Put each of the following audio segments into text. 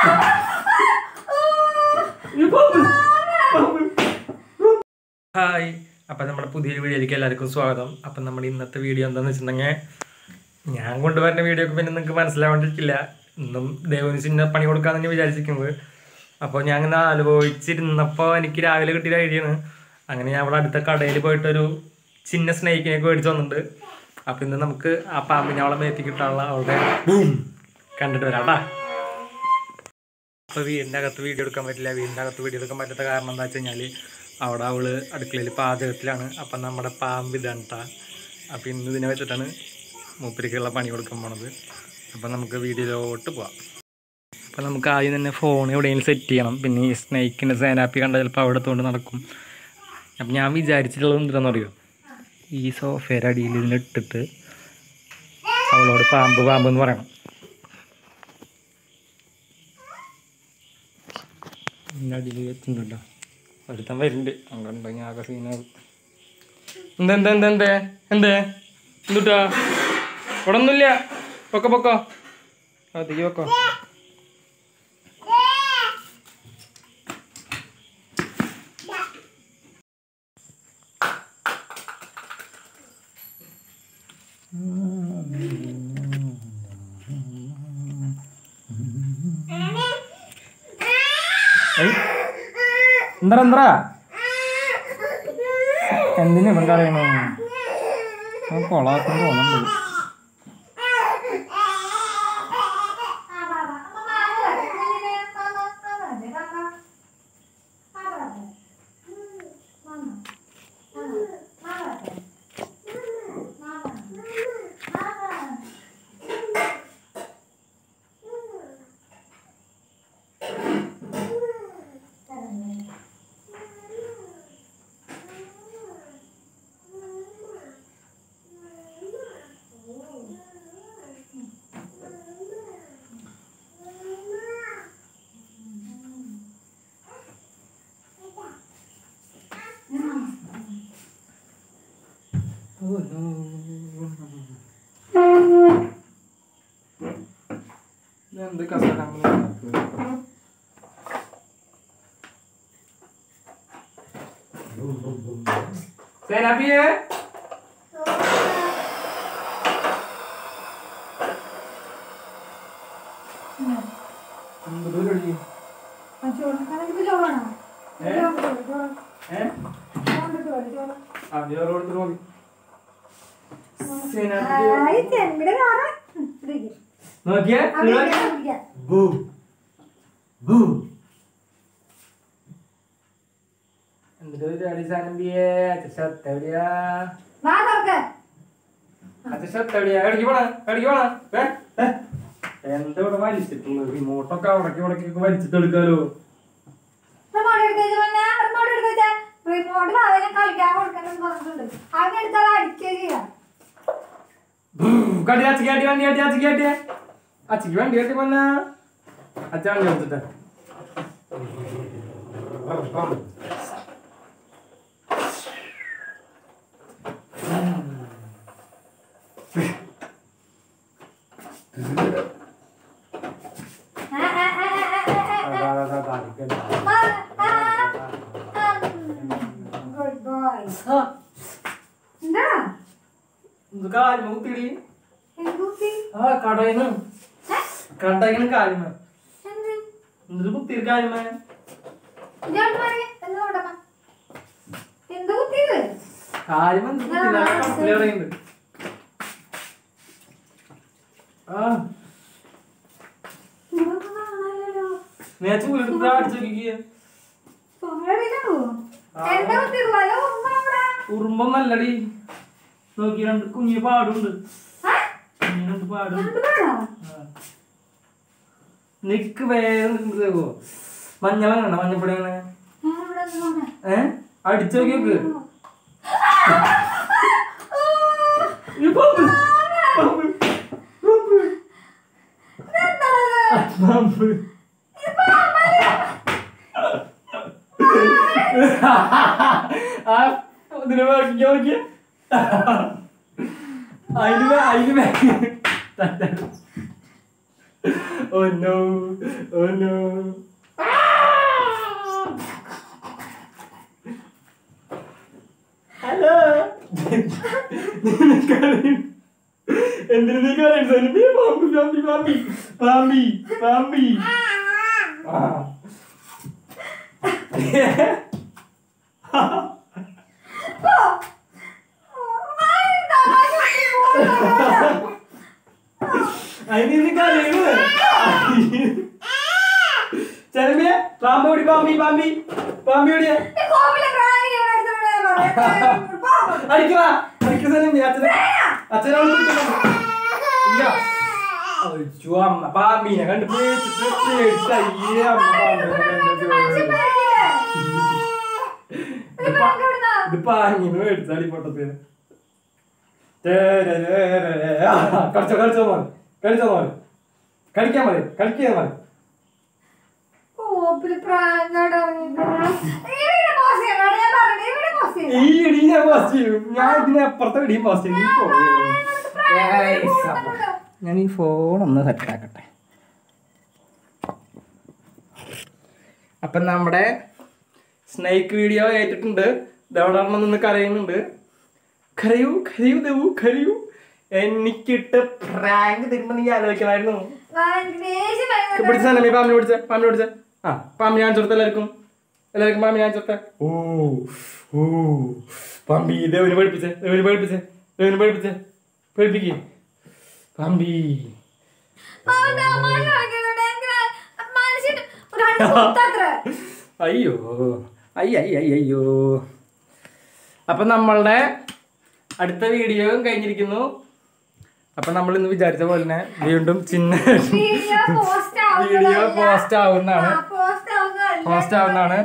Hi അപ്പം നമ്മുടെ പുതിയൊരു വീഡിയോയിലേക്ക് എല്ലാവർക്കും സ്വാഗതം അപ്പം നമ്മുടെ ഇന്നത്തെ വീഡിയോ എന്താണെന്ന് വെച്ചിട്ടുണ്ടെങ്കിൽ ഞാൻ കൊണ്ടുവരുന്ന വീഡിയോ ഒക്കെ പിന്നെ നിങ്ങൾക്ക് മനസ്സിലാവാണ്ടിരിക്കില്ല ഇന്നും ദേവന് ചിന്ന പണി കൊടുക്കാമെന്ന് വിചാരിച്ചിരിക്കുന്നത് അപ്പോൾ ഞാൻ ഇങ്ങനെ ആലോചിച്ചിരുന്നപ്പോൾ എനിക്ക് രാവിലെ കിട്ടിയ ഐഡിയ ആണ് അങ്ങനെ ഞാൻ അവിടെ അടുത്ത കടയിൽ പോയിട്ടൊരു ചിന്ന സ്നേഹിക്കിനെയൊക്കെ മേടിച്ച് വന്നിട്ടുണ്ട് അപ്പം ഇന്ന് നമുക്ക് ആ പാമ്പിനെ അവളെ മേത്തി കിട്ടാനുള്ള അവളുടെ ബൂം കണ്ടിട്ട് വരാം കേട്ടാ അപ്പോൾ വീടിൻ്റെ അകത്ത് വീഡിയോ എടുക്കാൻ പറ്റില്ല വീടിൻ്റെ അകത്ത് വീഡിയോ എടുക്കാൻ പറ്റാത്ത കാരണം എന്താ വെച്ച് കഴിഞ്ഞാൽ അവിടെ അവള് അടുക്കളയിൽ പാചകത്തിലാണ് അപ്പം നമ്മുടെ പാമ്പ് ഇതാണ് കേട്ടോ അപ്പം ഇന്ന് ഇതിനെ വെച്ചിട്ടാണ് മൂപ്പരിക്കുള്ള പണി കൊടുക്കാൻ പോണത് അപ്പം നമുക്ക് വീഡിയോയിലോട്ട് പോവാം അപ്പം നമുക്ക് ആദ്യം തന്നെ ഫോൺ എവിടെയെങ്കിലും സെറ്റ് ചെയ്യണം പിന്നെ ഈ സ്നേക്കിൻ്റെ സേനാപ്പി കണ്ടാൽ ചിലപ്പോൾ അവിടെ കൊണ്ട് നടക്കും അപ്പം ഞാൻ വിചാരിച്ചിട്ടുള്ളത് എന്താണെന്ന് അറിയോ ഈ സോഫയുടെ അടിയിൽ ഇതിലിട്ടിട്ട് അവളോട് പാമ്പ് പാമ്പ് എന്ന് പറയണം ഇതിൻ്റെ അടിയിൽ എത്തുന്നുണ്ടോ ഒരുത്തൻ വരുന്നുണ്ട് അങ്ങോട്ടുണ്ടെങ്കിൽ ആകെ സീനാകും എന്താ എന്താ എന്താ എന്തേ എന്തേ എന്തുട്ടാ ഇവിടെ ഒന്നുമില്ല പൊക്കോ പൊക്കോ അധികം പൊക്കോ എന്താ എന്താ എന്തിനാ ഇവൻ കറിയണോ കൊളാക്കാൻ തോന്നുന്നുണ്ട് എന്ത് കസേര സേനാപ്പിയേ എന്ത് പരിപാടി ഏ ആ ചോറ് കൊടുത്തിട്ട് മതി സേനാപ്പിയെ നോക്കിയേ ബൂ ബൂ എന്തൊരു പരിപാടി സാനമ്പിയേ അച്ഛത്ത എവിടെയാ അച്ഛത്ത എവിടെയാ എവിടേക്ക് പോണ എവിടേക്ക് പോണ ഏ ഏ? എന്താ ഇവിടെ വലിച്ചിട്ടുള്ളത് റിമോട്ടൊക്കെ അവിടേക്ക് ഇവിടേക്കൊക്കെ വലിച്ചിട്ട് എടുക്കാലോ റിമോട്ട് അവനെ കളിക്കാൻ കൊടുക്കണം പറഞ്ഞിട്ടുണ്ട് അവനെടുത്താൽ അടിക്കുക ചെയ്യാം കടി അച്ഛക്ക് കാട്ടി വണ്ടി കാട്ടി അച്ഛക്ക് കാട്ടിയേ അച്ഛക്ക് വണ്ടി കാട്ടി വന്ന അച്ഛ വണ്ടി കൊടുത്തിട്ട് ഗുഡ് ബോയ് എന്താ കാലിമ കുത്തിടി എന്തുട്ടി ആ കടയിന്ന് കടയിന്ന് കാലിമ എന്ത് എന്തൊരു കുത്തിരി കാലിമ ഇങ്ങോട്ട് മാറി എന്ന് നോടമ്മ എന്ത് കുത്തിയത് കാലിമ കടയിലുണ്ട് ആ ഇതൊന്നും കാണാനില്ലല്ലോ നേച്ചു വീട്ടിൽ അടിച്ചു നോക്കിയ തുമ്മടിക്കോ എന്താ കുത്തിയുള്ളത് ഉമ്മ അവിടെ ഉറുമ്പം നല്ലടി നോക്കി രണ്ട് കുഞ്ഞു പാടുണ്ട് ആ? കുഞ്ഞു രണ്ട് പാടുണ്ട് എന്ത് വേണോ നിക്ക് വേഗം നിൽക്കുമ്പോഴത്തേക്കോ മഞ്ഞളങ്ങണ്ട മഞ്ഞപ്പൊടി അങ്ങനെ ഞാൻ ഇവിടെ നിന്ന് നോക്കാം. ഏ അടിച്ചു നോക്കി നോക്ക് ഓ, ഈ പാമ്പ്, പാമ്പ്, പാമ്പ്, ഇതെന്താണിത്? പാമ്പ്. ആ ഇതിനെ നോക്കി നോക്കി അതിന് വേ- അതിന് വേ- Oh no. Oh no. Hello എന്തിനു നീ കരയുന്നു സനിമി? പാമ്പി പാമ്പി പാമ്പി പാമ്പി പാമ്പി ആ. അതിന് നീ കരയുന്നു ചെലമിയ പാമ്പ് ഓടി പാമ്പി പാമ്പി പാമ്പി ഓടിയാ അടിക്കടാ അടിക്കുന്ന സ്ഥലം അച്ഛനെ അച്ഛനോട് ഇല്ല അയ്യോ അമ്മ പാമ്പീനെ കണ്ട് പേടിച്ചിട്ട് പേടിച്ച് അയ്യേ അമ്മ പാമ്പിനെ കണ്ടിട്ട് ഇത് പാങ്ങിന്ന് മേടിച്ചാടി പൊട്ടത്തിന് കളിച്ചോ കളിച്ചോ മോൻ കളിച്ചോ മോൻ കളിക്കാൻ മതി കളിക്കാൻ മതി ഈ ഇടി ഞാൻ പോസ്റ്റ് ചെയ്യും ഞാൻ ഇതിനെ അപ്പുറത്തെ ഇടിയും പോസ്റ്റ് ചെയ്യും നീ പോവുകയാണ്. ഞാൻ ഈ ഫോൺ ഒന്ന് സെറ്റ് ആക്കട്ടെ അപ്പം നമ്മുടെ സ്നേക്ക് വീഡിയോ കേട്ടിട്ടുണ്ട് ഇതവിടെ നിന്ന് കരയുന്നുണ്ട് കരയൂ കരയൂ ദേവു കരയൂ എനിക്കിട്ട് പ്രാങ്ക് തരുമ്പോ നീ ആലോചിക്കണമായിരുന്നു പിടിച്ച സാധനം ഈ പാമ്പിനെ പിടിച്ച പാമ്പിനെ പിടിച്ച ആ പാമ്പിനെ കാണിച്ചു കൊടുത്ത എല്ലാവർക്കും എല്ലാവർക്കും പാമ്പിനെ കാണിച്ചു കൊടുത്ത ഓ ഓ പാമ്പി ദേവന് പഠിപ്പിച്ചേ ദേവന് പഠിപ്പിച്ചേ ദേവന് പഠിപ്പിച്ചേ പഠിപ്പിക്കേ പാമ്പി അയ്യോ അയ്യ അയ്യ അയ്യോ അപ്പൊ നമ്മളുടെ അടുത്ത വീഡിയോ കഴിഞ്ഞിരിക്കുന്നു അപ്പൊ നമ്മൾ ഇന്ന് വിചാരിച്ച പോലെ തന്നെ വീണ്ടും ചിന്ന വീഡിയോ പോസ്റ്റ് ആവുന്നതാണ് പോസ്റ്റ് ആവുന്നതാണ്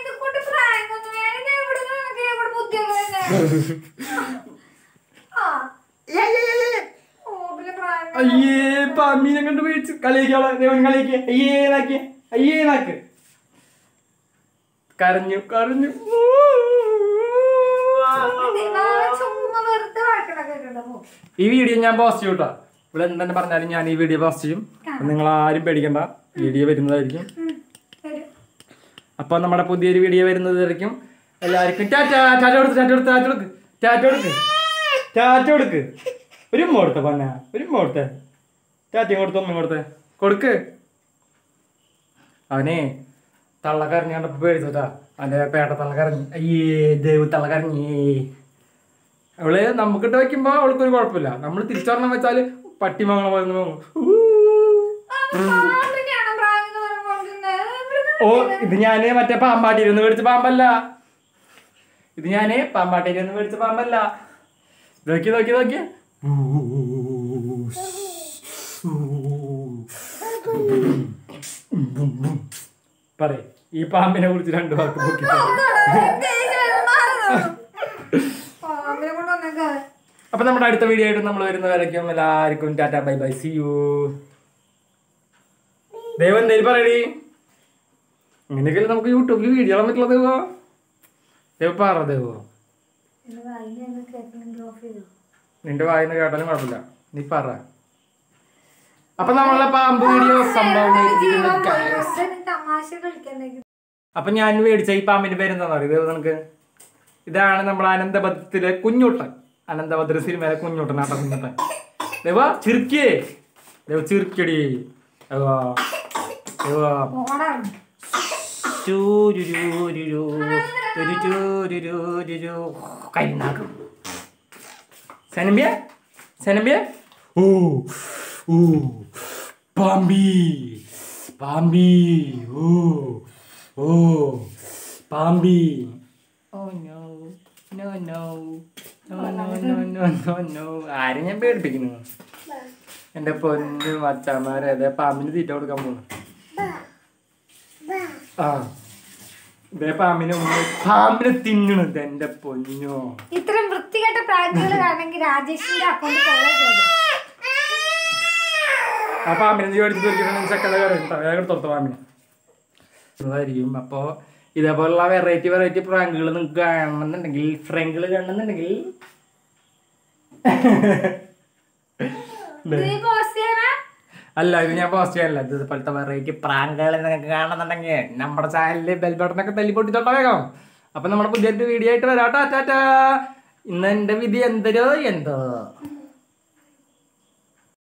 അയ്യേ പാമ്പീനെ കണ്ട് പേടിച്ച് കളിയാക്കിയോളെ ദേവൻ കളിയാക്കിയ അയ്യേ നാക്കിയ അയ്യേ നാക്ക് കരഞ്ഞു കരഞ്ഞു ഈ വീഡിയോ ഞാൻ പോസ്റ്റ് ചെയ്യും കേട്ടോ ഇവിടെ എന്തെന്നെ പറഞ്ഞാലും ഞാൻ ഈ വീഡിയോ പോസ്റ്റ് ചെയ്യും അപ്പൊ നിങ്ങൾ ആരും പേടിക്കണ്ട വീഡിയോ വരുന്നതായിരിക്കും അപ്പൊ നമ്മുടെ പുതിയൊരു വീഡിയോ വരുന്നതായിരിക്കും എല്ലാവർക്കും ടാറ്റ ടാറ്റ കൊടുത്ത് ടാറ്റ കൊടുത്ത് ടാറ്റ കൊടുക്ക് ടാറ്റ കൊടുക്ക് ടാറ്റ കൊടുക്ക് ഒരു ഉമ്മ കൊടുത്ത പന്ന ഒരു ഉമ്മ കൊടുത്തേ ടാറ്റയും കൊടുത്ത് ഉമ്മ കൊടുത്തേ കൊടുക്ക് അവനെ തള്ളക്കരഞ്ഞ് കണ്ടപ്പോ പേടിച്ചോട്ടാ അവന്റെ പേട്ട തള്ളക്കരഞ്ഞ് അയ്യേ ദേവ് തള്ളക്കരഞ്ഞേ അവള് നമുക്കിട്ട് വെക്കുമ്പോ അവൾക്കൊരു കുഴപ്പമില്ല നമ്മൾ തിരിച്ചൊരെണ്ണം വെച്ചാല് പട്ടി മകളെ പോലെ ഒന്ന് വാങ്ങും. ഊ. ഓ ഇത് ഞാന് മറ്റേ പാമ്പാട്ടിയിരുന്ന് മേടിച്ച പാമ്പല്ല ഇത് ഞാന് പാമ്പാട്ടിയിരുന്ന് മേടിച്ച പാമ്പല്ല നോക്കി നോക്കി നോക്കി പറയ് ഈ പാമ്പിനെ കുറിച്ച് രണ്ടു വാക്ക് നോക്കി പാമ്പിനെ കൊണ്ട് വന്നേക്കാ അപ്പൊ നമ്മുടെ അടുത്ത വീഡിയോ ആയിട്ട് നമ്മൾ വരുന്നവരേക്കും എല്ലാവർക്കും ടാറ്റ ബൈ ബൈ സി യു ദൈവം എന്തേലും പറയടി ഇങ്ങനെയൊക്കെ നമുക്ക് യൂട്യൂബിൽ വീഡിയോ ഇടാൻ പറ്റുള്ള ദൈവോ ദൈവം പറ ദൈവോ നിന്റെ വായിന്ന് കേട്ടാലും കുഴപ്പമില്ല നീ പറ അപ്പൊ നമ്മളെ പാമ്പ് വീഡിയോ സംഭവം ഇരിക്കുന്നു guys. തമാശ കളിക്കാൻ അപ്പൊ ഞാൻ മേടിച്ച ഈ പാമ്പിന്റെ പേരെന്താന്ന് അറിയോ നിനക്ക് ഇതാണ് നമ്മുടെ അനന്തഭദ്രത്തിലെ കുഞ്ഞുട്ടൻ അനന്തഭദ്ര സിനിമയിലെ കുഞ്ഞുട്ടൻ ആട്ട കുഞ്ഞുട്ടൻ ദേവാ ചിരിക്കേ ദേവ ചിരിക്കടി ദേവാ ദേവാ ഓടാണ് ചൂരുരൂരുരു, തുരുചൂരുരൂരുരു. കരിനാക്കും സനമ്പ്യ സനമ്പ്യ ഓ ഓ പാമ്പി പാമ്പി ഓ ഓ പാമ്പി ഓ no no no no no no no no no ആരും ഞാൻ പേടിപ്പിക്കുന്നു എന്റെ പൊന്നു മച്ചാമാരെ അതെ പാമ്പിന് തീറ്റ കൊടുക്കാൻ പോകുന്നു ആ ഇതേ പാമ്പിനെ ഉമ്മ പാമ്പിനെ തിന്നണത് എന്റെ പൊന്നോ ഇത്തരം വൃത്തികെട്ട പ്രാങ്കുകൾ കാണണമെങ്കിൽ രാജേഷിന്റെ അക്കൗണ്ട് ഫോളോ ചെയ്തു ആ പാമ്പിനെ നീ മേടിച്ച് തീർക്കണം ചക്കടെ വേറെ തുറത്ത പാമ്പിനെ അതായിരിക്കും അപ്പോ ഇതേപോലുള്ള വെറൈറ്റി വെറൈറ്റി പ്രാങ്കുകൾ നിങ്ങൾക്ക് കാണണമെന്നുണ്ടെങ്കിൽ ഫ്രങ്കുകൾ കാണണമെന്നുണ്ടെങ്കിൽ നീ പോസ്റ്റ് ചെയ്യണ അല്ല ഇത് ഞാൻ പോസ്റ്റ് ചെയ്യാനില്ല ഇത് ഇതുപോലത്തെ വെറൈറ്റി പ്രാങ്കുകൾ നിങ്ങൾക്ക് കാണുന്നുണ്ടെങ്കിൽ നമ്മുടെ ചാനലിൽ ബെൽ ബട്ടണൊക്കെ തല്ലി പൊട്ടിച്ചോട്ടോ വേഗം അപ്പൊ നമ്മുടെ പുതിയൊരു വീഡിയോ ആയിട്ട് വരാട്ടോ ടാറ്റാ ഇന്ന് എന്റെ വിധി എന്തരോ എന്തോ